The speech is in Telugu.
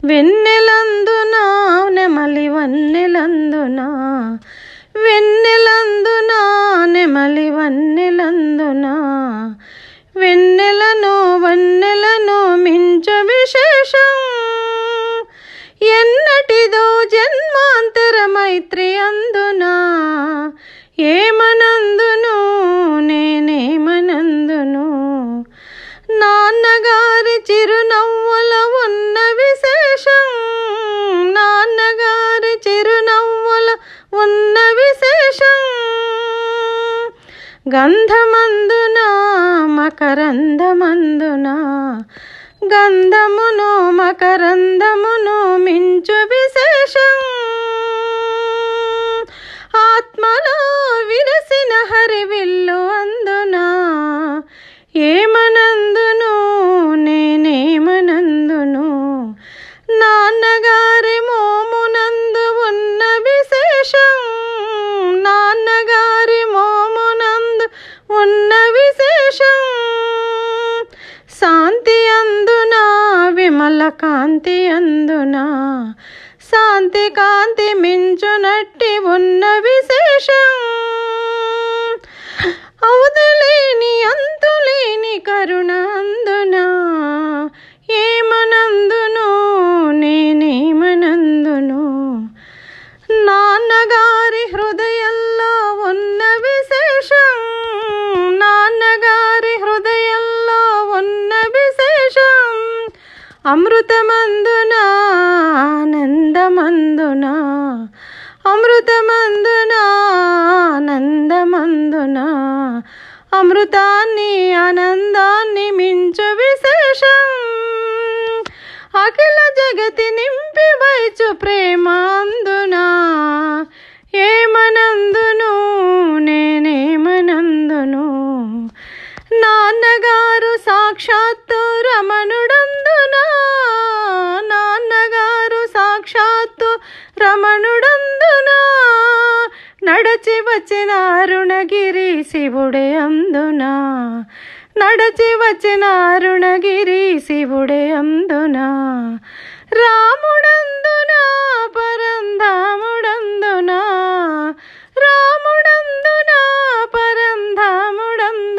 వెన్నెలందున నెమలి వన్నెలందున వెన్నెలందున నెమలి వన్నెలందున వెన్నెలను వన్నెలను మించు విశేషం ఎన్నటిదో జన్మాంతర మైత్రి అందునా ఏమనందును నేనేమనందును నాన్నగారి చిరునవ్వుల ఉన్న విశేషం నాన్నగారి చిరునవ్వుల ఉన్న విశేషం గంధమందున మకరందమందున గంధమును మకరందమును మించు విశేషం ఆత్మలో విరసిన హరివిల్లు అందున ఏమనందును నేనేమనందును నాన్నగారి మోమునందు ఉన్న విశేషం నాన్నగారి మోమునందు ఉన్న విశేషం శాంతి అందున విమల కాంతి అందున శాంతి కాంతి మించునట్టి ఉన్న విశేషం అవతలేని అంతులేని కరుణ అందున ఏమనందును నేనేమనందును నాన్నగారి హృదయంలో ఉన్న విశేషం నాన్నగారి హృదయంలో ఉన్న విశేషం అమృతమందున ఆనందమందున అమృతమందున ఆనందమందున అమృతాన్ని ఆనందాన్ని మించు విశేషం అఖిల జగతి నింపి వైచు ప్రేమ అందునా ఏమనందును నేనేమనందును నాన్నగారు సాక్షాత్తు రమణుడందునా నాన్నగారు సాక్షాత్తు రమణుడందునా నడచి వచ్చిన అరుణగిరి శివుడే అందునా నడచి వచ్చిన అరుణగిరి శివుడే అందునా రాముడందునా పరంధాముడందునా రాముడందునా పరంధాముడందునా